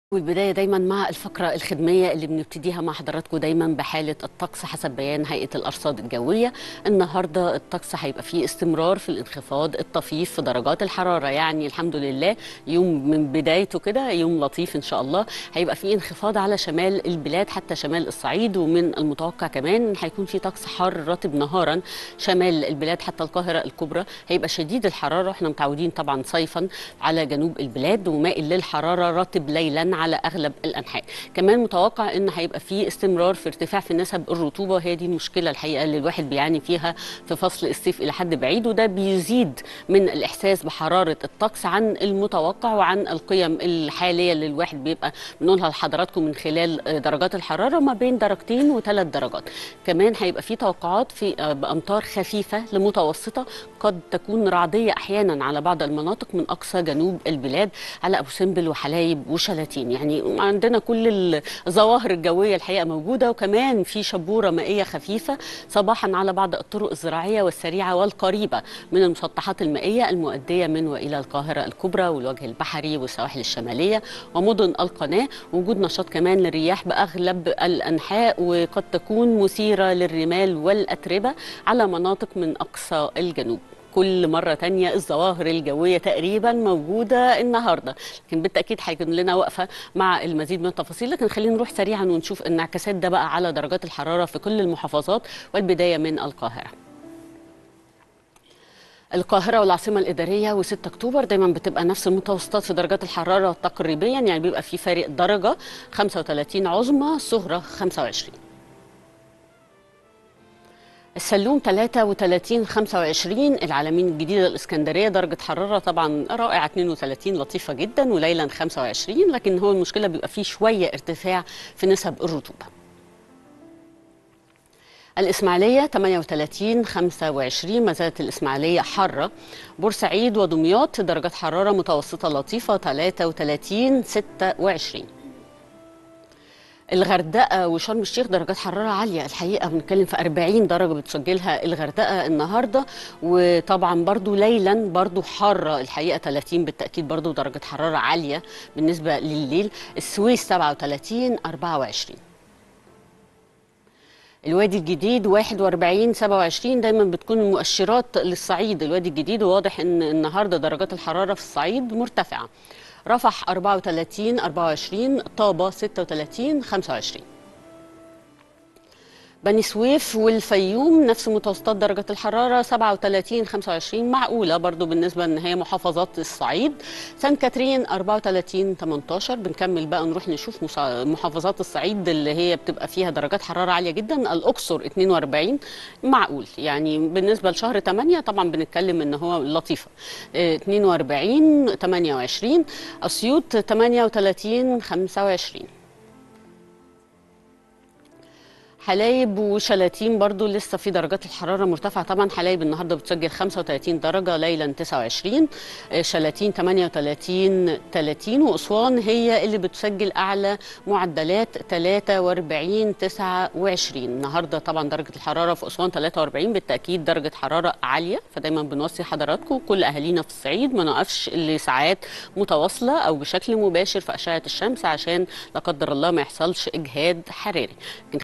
والبداية دايما مع الفقرة الخدمية اللي بنبتديها مع حضراتكم دايما بحالة الطقس حسب بيان هيئة الأرصاد الجوية النهاردة الطقس هيبقى فيه استمرار في الانخفاض الطفيف في درجات الحرارة يعني الحمد لله يوم من بدايته كده يوم لطيف إن شاء الله هيبقى فيه انخفاض على شمال البلاد حتى شمال الصعيد ومن المتوقع كمان هيكون في طقس حار رطب نهارا شمال البلاد حتى القاهرة الكبرى هيبقى شديد الحرارة احنا متعودين طبعا صيفا على جنوب البلاد ومائل للحرارة رطب ليلا على اغلب الانحاء كمان متوقع ان هيبقى في استمرار في ارتفاع في نسب الرطوبه وهي دي المشكله الحقيقه اللي الواحد بيعاني فيها في فصل الصيف الى حد بعيد وده بيزيد من الاحساس بحراره الطقس عن المتوقع وعن القيم الحاليه اللي الواحد بيبقى بنقولها لحضراتكم من خلال درجات الحراره ما بين درجتين وثلاث درجات كمان هيبقى في توقعات في بامطار خفيفه لمتوسطه قد تكون رعديه احيانا على بعض المناطق من اقصى جنوب البلاد على ابو سمبل وحلايب وشلاتين يعني عندنا كل الظواهر الجويه الحقيقه موجوده وكمان في شبوره مائيه خفيفه صباحا على بعض الطرق الزراعيه والسريعه والقريبه من المسطحات المائيه المؤديه من والى القاهره الكبرى والوجه البحري والسواحل الشماليه ومدن القناه وجود نشاط كمان للرياح باغلب الانحاء وقد تكون مثيره للرمال والاتربه على مناطق من اقصى الجنوب كل مرة تانية الظواهر الجوية تقريبا موجودة النهاردة لكن بالتأكيد هيكون لنا وقفة مع المزيد من التفاصيل لكن خلينا نروح سريعا ونشوف انعكاسات ده بقى على درجات الحرارة في كل المحافظات والبداية من القاهرة القاهرة والعاصمة الإدارية و6 أكتوبر دايما بتبقى نفس المتوسطات في درجات الحرارة تقريبيا يعني بيبقى في فارق درجة 35 عظمى صغرى 25 السلوم 33 25 العالمين الجديده الاسكندريه درجه حراره طبعا رائعه 32 لطيفه جدا وليلا 25 لكن هو المشكله بيبقى فيه شويه ارتفاع في نسب الرطوبه الإسماعيلية 38 25 ما زالت الإسماعيلية حارة بورسعيد ودمياط درجات حرارة متوسطة لطيفة 33 26 الغردقه وشرم الشيخ درجات حراره عاليه الحقيقه بنتكلم في 40 درجه بتسجلها الغردقه النهارده وطبعا برضو ليلا برضو حاره الحقيقه 30 بالتاكيد برضو درجه حراره عاليه بالنسبه لليل السويس 37 24 الوادي الجديد 41 27 دايما بتكون مؤشرات للصعيد الوادي الجديد وواضح ان النهارده درجات الحراره في الصعيد مرتفعه رفح 34 24 طابة 36 25 بني سويف والفيوم نفس متوسطات درجة الحرارة 37 25 معقولة برضو بالنسبة ان هي محافظات الصعيد سان كاترين 34 18 بنكمل بقى نروح نشوف محافظات الصعيد اللي هي بتبقى فيها درجات حرارة عالية جدا الأقصر 42 معقول يعني بالنسبة لشهر 8 طبعا بنتكلم ان هو لطيفة 42 28 أسيوط 38 25 حلايب وشلاتين برضو لسه في درجات الحراره مرتفعه طبعا حلايب النهارده بتسجل 35 درجه ليلا 29 شلاتين 38 30 واسوان هي اللي بتسجل اعلى معدلات 43 29 النهارده طبعا درجه الحراره في اسوان 43 بالتاكيد درجه حراره عاليه فدايما بنوصي حضراتكم كل اهالينا في الصعيد ما نقفش لساعات متواصله او بشكل مباشر في اشعه الشمس عشان لا قدر الله ما يحصلش اجهاد حراري